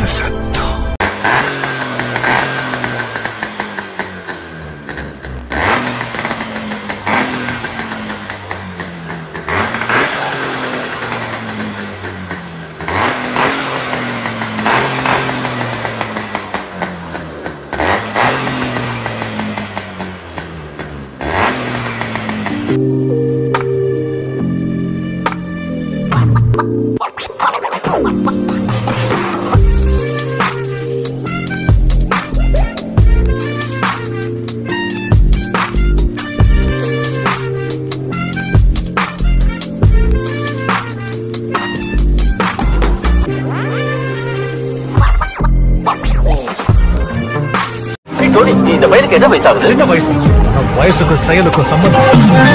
அந்த சத்தம் டோனி நீ இந்த பையனுக்கு என்ன வயசாகுது சின்ன வயசு நம் வயசுக்கும் செயலுக்கும் சம்பந்தம்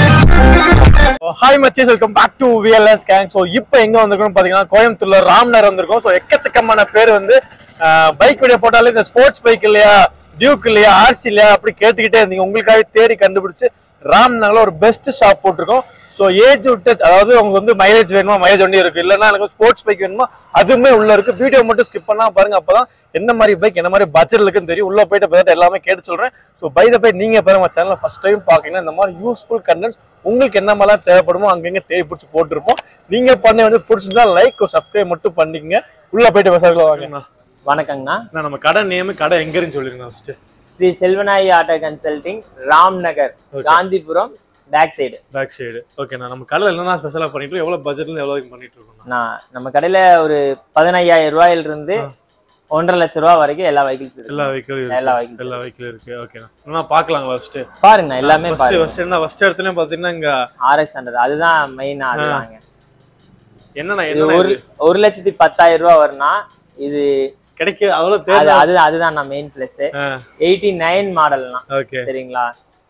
ஹாய் மச்சேஸ் welcome back to VLS gang so இப்போ எங்க வந்திருக்கோம் பாத்தீங்கன்னா கோயம்புத்தூர்ல ராம்நகர் வந்திருக்கோம் ஸோ எக்கச்சக்கமான பேர் வந்து பைக் வீடியோ போட்டாலே இந்த ஸ்போர்ட்ஸ் பைக் இல்லையா டியூக் இல்லையா ஆர்சி இல்லையா அப்படி கேட்டுக்கிட்டே இருந்தீங்க உங்களுக்காக தேடி கண்டுபிடிச்சு ராம்நகர்ல ஒரு பெஸ்ட் ஷாப் போட்டிருக்கோம் ஸோ ஏஜ் விட்டு அதாவது உங்களுக்கு வந்து மைலேஜ் வேணுமா மைலேஜ் வண்டி இருக்கு இல்லைன்னா எனக்கு ஸ்போர்ட்ஸ் பைக் வேணுமா அதுவுமே உள்ள இருக்கு வீடியோ மட்டும் ஸ்கிப் பண்ணா பாருங்க அப்பதான் என்ன மாதிரி பைக் என்ன மாதிரி பட்ஜெட் இருக்குன்னு தெரியும் உள்ள போயிட்டு பார்த்து எல்லாமே கேட்டு சொல்றேன் ஸோ பை த பை நீங்க பாருங்க சேனல் ஃபர்ஸ்ட் டைம் பாக்கீங்கன்னா இந்த மாதிரி யூஸ்ஃபுல் கண்டென்ட்ஸ் உங்களுக்கு என்ன மாதிரிலாம் தேவைப்படுமோ அங்கங்க தேவை பிடிச்சி போட்டிருப்போம் நீங்க பண்ண வந்து பிடிச்சிருந்தா லைக் சப்ஸ்கிரைப் மட்டும் பண்ணிக்கங்க உள்ள போயிட்டு பேசுறதுல வாங்க வணக்கங்கண்ணா நான் நம்ம கடை நேம் கடை எங்க இருந்து சொல்லிருங்க first Shri Selvanayaki auto consulting Ram Nagar Gandhipuram back side back side ஓகேண்ணா நம்ம கடையில் என்னென்ன ஸ்பெஷலாக பண்ணிட்டு இருக்கோம்? எவ்வளவு பட்ஜெட்ல இருந்து எவ்வளவு வரைக்கும் பண்ணிட்டு இருக்கோம் நான் நம்ம கடையில ஒரு பதினையாயிரம் ரூபாயில இருந்து ஒன்றரை லட்சம் ரூபாய் வரைக்கும் எல்லா வெஹிக்கிள்ஸ் எல்லா இருக்கு வெஹிக்கிளும் எல்லா இருக்கு vehicles எல்லா வெஹிக்கிளும் இருக்கு ஓகேண்ணா என்ன பார்க்கலாம் ஃபர்ஸ்ட் பாருங்க எல்லாமே ஃபர்ஸ்ட் பாருங்க ஃபர்ஸ்ட் என்ன ஃபர்ஸ்ட் இடத்துல பாத்தீங்கன்னா இங்க ஆர்எக்ஸ் ஹண்ட்ரட் அதுதான் மெயினா அதுதாங்க என்னண்ணா இது என்ன ஒரு ஒரு லட்சத்தி பத்தாயிரம் ரூபாய் வரும்னா இது கிடைக்க அவ்வளவு அது தேவை அது அதுதான் நான் மெயின் பிளஸ் எயிட்டி நைன் மாடல்னா ஓகே சரிங்களா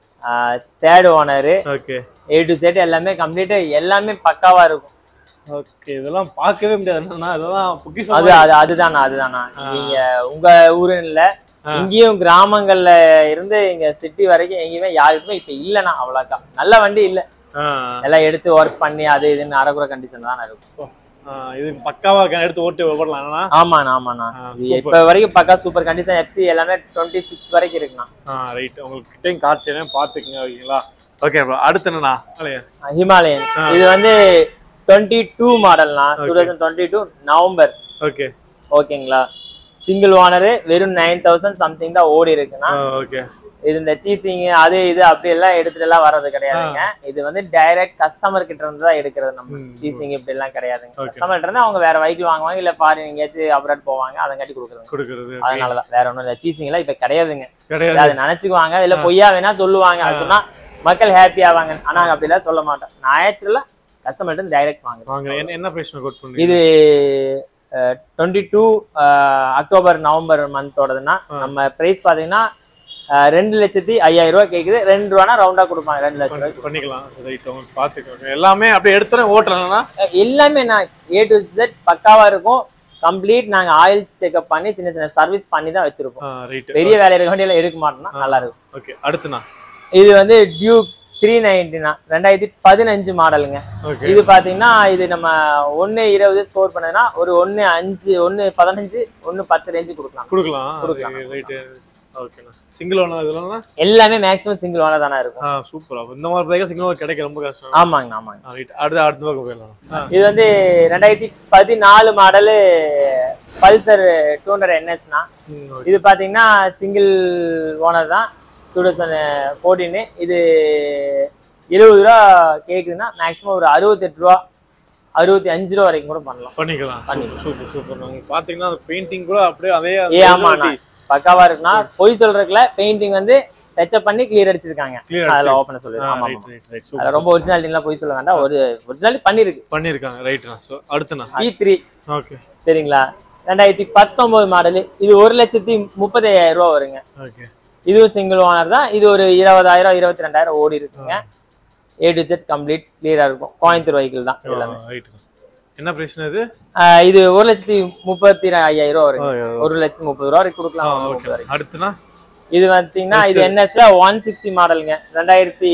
third owner okay A to set எல்லாமே கம்ப்ளீட்டா எல்லாமே பக்காவா இருக்கும் ஓகே இதெல்லாம் பார்க்கவே முடியாது என்னண்ணா இதெல்லாம் பொக்கிஷம் அது அது அதுதானா அதுதானா நீங்க உங்க ஊருன்னு இல்ல இங்கேயும் கிராமங்கள்ல இருந்து இங்க சிட்டி வரைக்கும் எங்கேயுமே யாருக்குமே இப்ப இல்லைண்ணா அவ்வளோக்கா நல்ல வண்டி இல்ல ஆ, எல்லாம் எடுத்து ஒர்க் பண்ணி அது இதுன்னு அரைக்குற கண்டிஷன் தான் இருக்கும் ஆ, இது பக்காவா இருக்கு. எடுத்து ஓட்டி ஓடலாம் என்னண்ணா ஆமாண்ணா ஆமாண்ணா ஆ, இது super. இப்ப வரைக்கும் பக்கா சூப்பர் கண்டிஷன் எஃப்சி எல்லாமே டுவெண்ட்டி சிக்ஸ் வரைக்கும் இருக்குண்ணா ஆ ரைட் உங்களுக்கு கிட்டையும் காட்டுறேன் பார்த்துக்குங்க ஓகேங்களா ஓகே ப்ரோ அடுத்து என்னண்ணா அலையா ஹிமாலயன் இது வந்து டுவெண்ட்டி டூ மாடல்னா two thousand twenty two November okay ஓகேங்களா சிங்கிள் ஓனரு வெறும் நைன் தௌசண்ட் சம்திங் தான் ஓடி இருக்குண்ணா ஓகே இது இந்த சீசிங் அது இது அப்படி எல்லாம் எடுத்துட்டு எல்லாம் வர்றது கிடையாதுங்க இது வந்து டைரக்ட் கஸ்டமர் கிட்ட இருந்து தான் எடுக்கிறது நம்ம சீசிங் இப்படி எல்லாம் கிடையாதுங்க Okay. கஸ்டமர் கிட்ட இருந்து அவங்க வேற வெஹிக்கிள் வாங்குவாங்க இல்ல ஃபாரின் எங்கேயாச்சும் அப்ராட் போவாங்க அதங்காட்டி கொடுக்குறது கொடுக்கறது அதனாலதான் வேற ஒண்ணும் இல்ல சீசிங் எல்லாம் இப்ப கிடையாதுங்க கிடையாது அது நினைச்சுக்குவாங்க இல்ல பொய்யா வேணா சொல்லுவாங்க அது சொன்னா மக்கள் ஹாப்பி ஆவாங்க ஆனா நாங்க அப்படிலாம் சொல்ல மாட்டோம் நான் ஆக்சுவலா கஸ்டமர் இருந்து டைரக்ட் வாங்குறேன் வாங்க என்ன என்ன பிரைஸ் கோட் பண்ணுங்க இது டுவெண்ட்டி டூ அக்டோபர் நவம்பர் மந்தோடதுன்னா நம்ம பிரைஸ் பாத்தீங்கன்னா அஹ், ரெண்டு லட்சத்தி ஐயாயிரம் ரூபாய் கேக்குது ரெண்டு ரூபானா ரவுண்டா கொடுப்பாங்க ரெண்டு லட்சம் ரூபாய் பண்ணிக்கலாம் ரைட் உங்களுக்கு பார்த்துக்கோங்க எல்லாமே அப்படியே எடுத்துறேன் ஓட்டுறேன்னா அஹ், எல்லாமே நான் ஏ டு Z பக்காவா இருக்கும் கம்ப்ளீட் நாங்க ஆயில் செக்அப் பண்ணி சின்ன சின்ன சர்வீஸ் பண்ணி தான் வச்சிருப்போம் ரைட் பெரிய வேலை இருக்க வேண்டியெல்லாம் எடுக்க மாட்டோம்னா நல்லா இருக்கும் ஓகே அடுத்துண்ணா இது வந்து டியூக் த்ரீ நைன்டினா ரெண்டாயிரத்தி பதினஞ்சு மாடலுங்க ஓகே இது பாத்தீங்கன்னா இது நம்ம ஒன்னு இருபது ஸ்கோர் பண்ணதுன்னா ஒரு ஒன்னு அஞ்சு ஒன்னு பதினஞ்சு ஒன்னு பத்து ரேஞ்சு கொடுக்கலாம் கொடுக்கலாம் கொடுக்கலாம். ரைட் ஓகேண்ணா சிங்கிள் ஒன்றா இதெல்லாம் எல்லாமே மேக்ஸிமம் சிங்கிள் ஓனர் தானே இருக்கும் ஆ சூப்பர் அப்போ இந்த மாதிரி பைக்கா சிங்கிள் கிடைக்க ரொம்ப கஷ்டம் ஆமாங்க ஆமாங்க ரைட் அடுத்து அடுத்த பக்கம் போயிடலாம் ஆ, இது வந்து ரெண்டாயிரத்தி பதினாலு மாடலு பல்சர் டூ ஹண்ட்ரட் என்எஸ்னா ம், okay. இது பாத்தீங்கன்னா சிங்கிள் ஓனர் தான் டூ தௌசண்ட் ஃபோர்டீனு இது இருபது ரூபா கேக்குதுன்னா மேக்ஸிமம் ஒரு அறுபத்தெட்டு ரூபா அறுபத்தி அஞ்சு ரூபா வரைக்கும் கூட பண்ணலாம் பண்ணிக்கலாம் பண்ணிக்கலாம். சூப்பர் சூப்பர் நாங்க பாத்தீங்கன்னா அந்த பெயிண்டிங் கூட அப்படியே அதே ஏ ஆமாண்ணா பக்காவா இருக்குன்னா பொய் சொல்றதுக்குல பெயிண்டிங் வந்து டச்சப் பண்ணி கிளியர் அடிச்சிருக்காங்க Clear அதுல அடிச்சு. ஓப்பன் சொல்லிடுறேன் ஆமா ரைட் ஆமா ரைட் ரைட் அதுல சூப்பர் ரொம்ப ஒரிஜினாலிட்டிலாம் பொய் சொல்ல வேண்டாம் ஒரு ஒரிஜினாலிட்டி பண்ணிருக்கு பண்ணிருக்காங்க ரைட்ண்ணா ஸோ அடுத்துண்ணா இ த்ரீ ஓகே சரிங்களா ரெண்டாயிரத்தி பத்தொன்பது மாடலு இது ஒரு லட்சத்தி முப்பத்தையாயிரம் ரூபா வருங்க ஓகே இதுவும் சிங்கிள் ஓனர் தான் இது ஒரு இருபதாயிரம் இருபத்தி ரெண்டாயிரம் ஓடி இருக்குங்க ஏ டு செட் கம்ப்ளீட் கிளியரா இருக்கும் கோயம்புத்தூர் வெஹிக்கிள் தான் எல்லாமே ரைட் என்ன பிரச்சனை இது ஆஹ் இது ஒரு லட்சத்தி முப்பத்தி ஐயாயிரம் ரூபா வருங்க ஓ, ஓ. ஒரு லட்சத்தி முப்பது ரூபா வரைக்கும் கொடுக்கலாம் ஒரு முப்பது ஓகே வரைக்கும். அடுத்துண்ணா இது பார்த்தீங்கன்னா இது என்எஸ்ல ஒன் சிக்ஸ்டி மாடலுங்க ரெண்டாயிரத்தி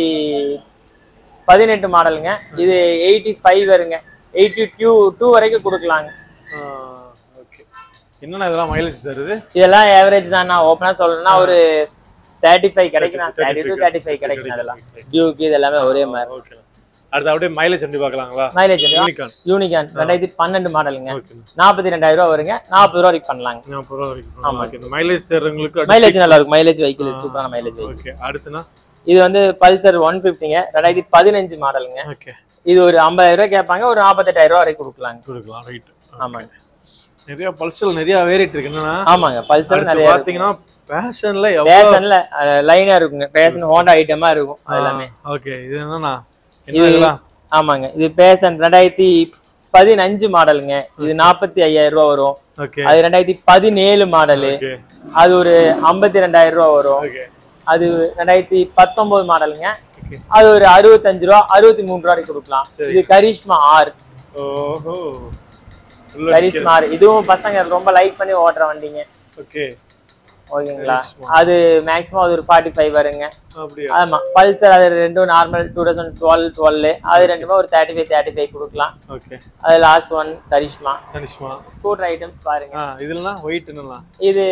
பதினெட்டு மாடலுங்க இது எயிட்டி ஃபைவ் வருங்க எயிட்டி டூ டூ வரைக்கும் கொடுக்கலாங்க ஓகே என்னண்ணா இதெல்லாம் மைலேஜ் தருது இதெல்லாம் ஆவரேஜ் தான் நான் ஓப்பனா சொல்லணும்னா ஒரு தேர்ட்டி ஃபைவ் கிடைக்கும் தேர்ட்டி டு தேர்ட்டி ஃபைவ் கிடைக்கும் அதெல்லாம் டியூக்கு இது எல்லாமே ஒரே மாதிரி ஓகே அடுத்து அப்படியே மைலேஜ் எப்படி பார்க்கலாங்களா மைலேஜ் யூனிகான் யூனிகான் ரெண்டாயிரத்தி பன்னெண்டு மாடலுங்க ஓகே நாற்பத்தி ரெண்டாயிரம் ரூபா வருங்க நாற்பது ரூபா வரைக்கும் பண்ணலாங்க நாற்பது ரூபா வரைக்கும் ஆமா ஓகே மைலேஜ் தர்றவங்களுக்கு மைலேஜ் நல்லா இருக்கும் மைலேஜ் வெஹிக்கிள் சூப்பரான மைலேஜ் வெஹிக்கிள் ஓகே அடுத்துனா இது வந்து பல்சர் ஒன் ஃபிஃப்டிங்க ரெண்டாயிரத்தி பதினஞ்சு மாடலுங்க ஓகே இது ஒரு ஐம்பதாயிரம் ரூபாய் கேட்பாங்க ஒரு நாற்பத்தெட்டாயிரம் ரூபா வரைக்கும் கொடுக்கலாங்க கொடுக்கலாம் ரைட் ஆமாங்க நிறைய பல்சல் நிறைய வேறிட்டு இருக்கு என்னன்னா ஆமாங்க பல்சர் அடுத்து நிறைய பாத்தீங்கன்னா பேஷன்ல எவ்வளவு பேசன்ல லைனா இருக்குங்க பேசன் ஹோண்டா ஐட்டமா இருக்கும் அது எல்லாமே ஓகே இது என்னன்னா இது என்ன இதெல்லாம் ஆமாங்க இது பேசன் ரெண்டாயிரத்தி பதினஞ்சு மாடலுங்க இது நாற்பத்தி ஐயாயிரம் ரூபா வரும் ஓகே அது ரெண்டாயிரத்தி பதினேழு மாடலு ஓகே அது ஒரு ஐம்பத்தி ரெண்டாயிரம் ரூபா வரும் ஓகே அது ரெண்டாயிரத்தி பத்தொன்பது மாடலுங்க Okay. அது ஒரு அறுபத்தஞ்சு ரூபா அறுபத்தி மூணு ரூபா வரைக்கும் கொடுக்கலாம் சரி. இது கரிஷ்மா ஆர் ஓஹோ கரிஷ்மா ஆர் இதுவும் பசங்க ரொம்ப லைக் பண்ணி ஓட்டுற வண்டிங்க ஓகே ஓகேங்களா அது மேக்ஸிமம் அது ஒரு ஃபார்ட்டி ஃபைவ் வருங்க அப்படியா ஆமா பல்சர் அது ரெண்டும் normal two thousand twelve twelve அது ரெண்டுமே ஒரு தேர்ட்டி ஃபைவ் தேர்ட்டி ஃபைவ் கொடுக்கலாம் ஓகே அது last one Karizma Karizma scooter items பாருங்க ஆ இதுலலாம் ஒயிட் என்னலாம் இது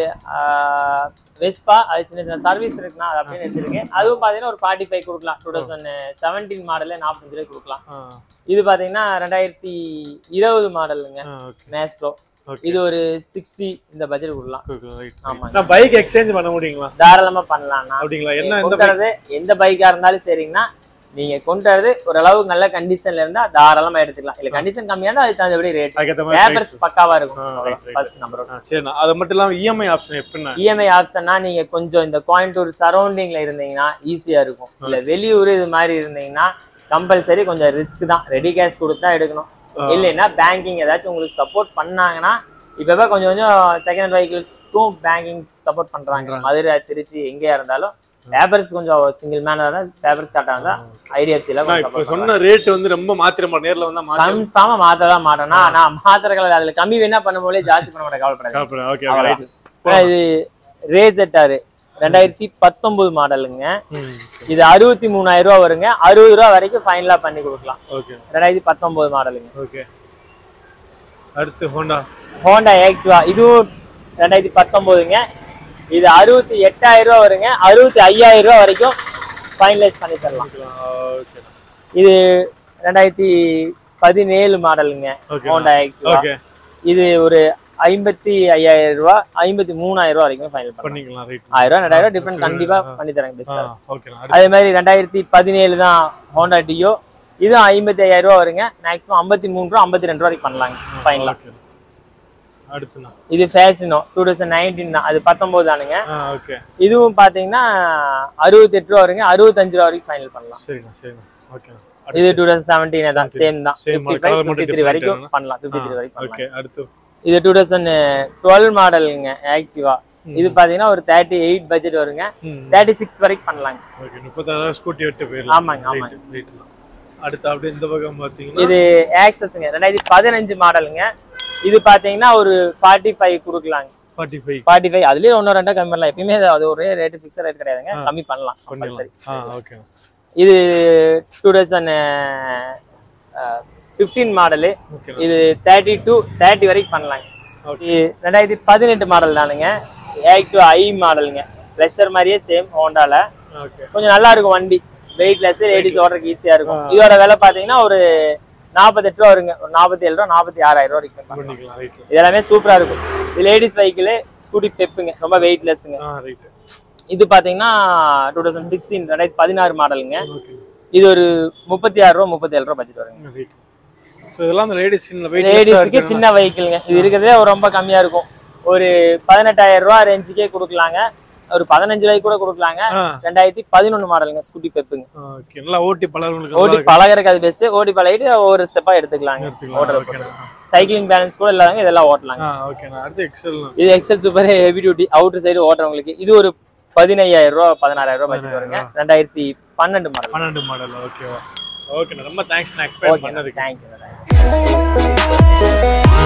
வெஸ்பா அது சின்ன சின்ன சர்வீஸ் இருக்குன்னா அது அப்படின்னு எடுத்துருக்கேன் அதுவும் பார்த்தீங்கன்னா ஒரு ஃபார்ட்டி ஃபைவ் கொடுக்கலாம் டூ தௌசண்ட் செவன்டீன் மாடலில் நாற்பத்தஞ்சு ரூபாய் கொடுக்கலாம் ஆ இது பார்த்தீங்கன்னா ரெண்டாயிரத்தி இருபது மாடலுங்க ஆ ஓகே மேஸ்ட்ரோ ஓகே இது ஒரு சிக்ஸ்டி இந்த பட்ஜெட் கொடுக்கலாம் ரைட் ஆமாங்க நான் பைக் எக்ஸ்சேஞ்ச் பண்ண முடியுங்களா தாராளமா பண்ணலாம்ண்ணா அப்படிங்களா என்ன நீங்க எந்த கொண்டு வரது எந்த பைக்கா இருந்தாலும் சரிங்கண்ணா நீங்க கொண்டு வரது ஓரளவுக்கு நல்ல கண்டிஷன்ல இருந்தா தாராளமா எடுத்துக்கலாம் இல்ல கண்டிஷன் கம்மியா இருந்தா அதுக்கு தகுந்தபடி ரேட் அதுக்கேத்த மாதிரி பேப்பர்ஸ் price. பக்காவா இருக்கும் ஆ, right, right. ஃபர்ஸ்ட் நம்பர் ஆ, சரிண்ணா அது மட்டும் இல்லாம இஎம்ஐ ஆப்ஷன் எப்படின்னா இஎம்ஐ ஆப்ஷன்னா நீங்க கொஞ்சம் இந்த கோயம்புத்தூர் சரௌண்டிங்ல இருந்தீங்கன்னா ஈஸியா இருக்கும் இல்ல வெளியூர் இது மாதிரி இருந்தீங்கன்னா கம்பல்சரி கொஞ்சம் ரிஸ்க் தான் ரெடி கேஷ் கொடுத்தா எடுக்கணும் இல்லைன்னா பேங்கிங் ஏதாச்சும் உங்களுக்கு சப்போர்ட் பண்ணாங்கன்னா இப்ப கொஞ்சம் கொஞ்சம் செகண்ட் வெஹிக்கிள்க்கும் பேங்கிங் சப்போர்ட் பண்றாங்க மதுரை திருச்சி எங்கேயா இருந்தாலும் பேப்பர்ஸ் கொஞ்சம் சிங்கிள் மேனா தான் பேப்பர்ஸ் கரெக்டாக இருந்தா ஐடிஎஃப்சில நான் இப்ப சொன்ன ரேட் வந்து ரொம்ப மாத்திர மாட்டேன் நேர்ல வந்தா மாத்தி கன்ஃபார்மா மாத்ததான் மாட்டேன்னா நான் மாத்திரங்கள் அதுல கம்மி வேணா பண்ணும்போதே ஜாஸ்தி பண்ண மாட்டேன் கவலைப்படாது ஓகே அவ்வளவுதான். ரைட் ஆனா இது ரேசெட்டாரு ரெண்டாயிரத்தி பத்தொன்பது மாடலுங்க இது அறுபத்தி மூணாயிரம் ரூபா வருங்க அறுபது ரூபா வரைக்கும் ஃபைனலா பண்ணி கொடுக்கலாம் ஓகே ரெண்டாயிரத்தி பத்தொன்பது மாடலுங்க ஓகே அடுத்து ஹோண்டா ஹோண்டா ஆக்டிவா இதுவும் ரெண்டாயிரத்தி பத்தொன்பதுங்க இது அறுபத்தி எட்டாயிரம் ரூபா வருங்க அறுபத்தி ஐயாயிரம் ரூபா வரைக்கும் ஃபைனலைஸ் பண்ணி தரலாம் ஓகே இது ரெண்டாயிரத்தி பதினேழு மாடலுங்க Okay. ஹோண்டா ஆக்டிவா ஓகே இது ஒரு ஐம்பத்தி ஐயாயிரம் ரூபா ஐம்பத்தி மூணாயிரம் ரூபா வரைக்கும் ஃபைனல் பண்ணலாம் பண்ணிக்கலாம் ரைட் ஆயிரம் ரூபா ரெண்டாயிரம் ரூபா டிஃபரெண்ட் கண்டிப்பா பண்ணி தரேன் பெஸ்ட் ஓகே அதே மாதிரி ரெண்டாயிரத்தி பதினேழு தான் ஹோண்டா டியோ இதுவும் ஐம்பத்தி ஐயாயிரம் ரூபா வருங்க மேக்ஸிமம் ஐம்பத்தி மூணு ரூபா ஐம்பத்தி ரெண்டு ரூபா வரைக்கும் பண்ணலாங்க ஃபைனலா ஓகே அடுத்துண்ணா இது ஃபேஷனோ டூ தௌசண்ட் நைன்டீன் தான் அது பத்தொன்பது தானுங்க ஆ ஓகே இதுவும் பாத்தீங்கன்னா அறுபத்தெட்டு ரூபா வருங்க அறுபத்தஞ்சு ரூபா வரைக்கும் ஃபைனல் பண்ணலாம் சரிண்ணா சரிண்ணா ஓகேண்ணா இது டூ தௌசண்ட் செவன்டீன் தான் சேம் தான் Same ஃபிஃப்டி colour ஃபைவ் மட்டும் ஃபிஃப்டி த்ரீ different வரைக்கும் ஆனா? பண்ணலாம் ஃபிஃப்டி த்ரீ வரைக்கும் பண்ணலாம் ஓகே அடுத்து இது டூ தௌசண்ட் டுவெல் மாடலுங்க ஆக்டிவா இது பாத்தீங்கன்னா ஒரு தேர்ட்டி எயிட் பட்ஜெட் வருங்க ம். தேர்ட்டி சிக்ஸ் வரைக்கும் பண்ணலாங்க ஓகே முப்பத்தாயிரம் ஸ்கூட்டி விட்டு போயிடலாம் ஆமாங்க, ஆமாங்க. ரைட் அடுத்து அப்படியே இந்த பக்கம் பாத்தீங்கன்னா இது ஆக்சஸ்ங்க ரெண்டாயிரத்தி பதினஞ்சு மாடலுங்க இது பாத்தீங்கன்னா ஒரு ஃபார்ட்டி ஃபைவ் கொடுக்கலாங்க ஃபார்ட்டி ஃபைவ் ஃபார்ட்டி ஃபைவ் அதுலயும் ஒன்னும் ரெண்டா கம்மி பண்ணலாம் எப்பயுமே அது- அது ஒரே ரேட் ஃபிக்ஸ் ரேட் கிடையாதுங்க கம்மி பண்ணலாம் பண்ணிடலாம் ஆ ஓகே இது two thousand fifteen model okay இது தேர்ட்டி டூ தேர்ட்டி வரைக்கும் பண்ணலாங்க Okay. இது ரெண்டாயிரத்தி பதினெட்டு மாடல் தானுங்க ஆக்டிவ் ஐ மாடலுங்க ப்ளஷர் மாதிரியே சேம் ஹோண்டால ஓகே கொஞ்சம் நல்லா இருக்கும் வண்டி வெயிட்லெஸ் லேடிஸ் ஓடுறதுக்கு ஈஸியா இருக்கும் இதோட விலை பாத்தீங்கன்னா ஒரு நாற்பத்தெட்டு ரூபா வருங்க ஒரு நாற்பத்தி ஏழு ரூபா நாற்பத்தி ஆறாயிரம் ரூபா வரைக்கும் பண்ணலாம். பண்ணிக்கலாம் ரைட் இது எல்லாமே சூப்பரா இருக்கும் இது லேடிஸ் வெஹிக்கிள் ஸ்கூட்டி பெப்புங்க ரொம்ப வெயிட்லெஸ்ஸுங்க ஆ ரைட் இது பாத்தீங்கன்னா டூ தௌசண்ட் சிக்ஸ்டீன் ரெண்டாயிரத்தி பதினாறு மாடலுங்க ஓகே இது ஒரு முப்பத்தி ஆறு ரூபா முப்பத்தி ஏழு ரூபா பட்ஜெட் வருங்க ரைட் ஸோ இதெல்லாம் அந்த லேடிஸ் வெயிட் லேடிஸ்க்கு சின்ன வெஹிக்கிள்ங்க இது இருக்கிறதே ஒரு ரொம்ப கம்மியா இருக்கும் ஒரு பதினெட்டாயிரம் ரூபா ரேஞ்சுக்கே கொடுக்கலாங்க ஒரு பதினஞ்சு ரூபாய்க்கு கூட கொடுக்கலாங்க ஆ ரெண்டாயிரத்தி பதினொன்று மாடலுங்க ஸ்கூட்டி பெப்புங்க ஓகே நல்லா ஓட்டி பழகிறவங்களுக்கு ஓடி பழகிறதுக்கு அது பெஸ்ட் ஓடி பழகிட்டு ஒவ்வொரு ஸ்டெப்பா எடுத்துக்கலாங்க எடுத்துக்கலாம் ஓட்டுறது ஓகேண்ணா சைக்கிளிங் பேலன்ஸ் கூட இல்லாதவங்க இதெல்லாம் ஓட்டலாங்க ஆ ஓகேண்ணா அடுத்து எக்ஸல் இது Excel super heavy duty outer side ஓட்டுறவங்களுக்கு இது ஒரு பதினையாயிரம் ரூபா பதினாறாயிரம் ரூபாய் பட்ஜெட் வருங்க ரெண்டாயிரத்தி பன்னெண்டு மாடல் பன்னெண்டு மாடல் ஓகேவா ஓகேண்ணா ரொம்ப தேங்க்ஸ் நான் எக்ஸ்பிளைன் ஓகே பண்ணதுக்கு தேங்க்யூ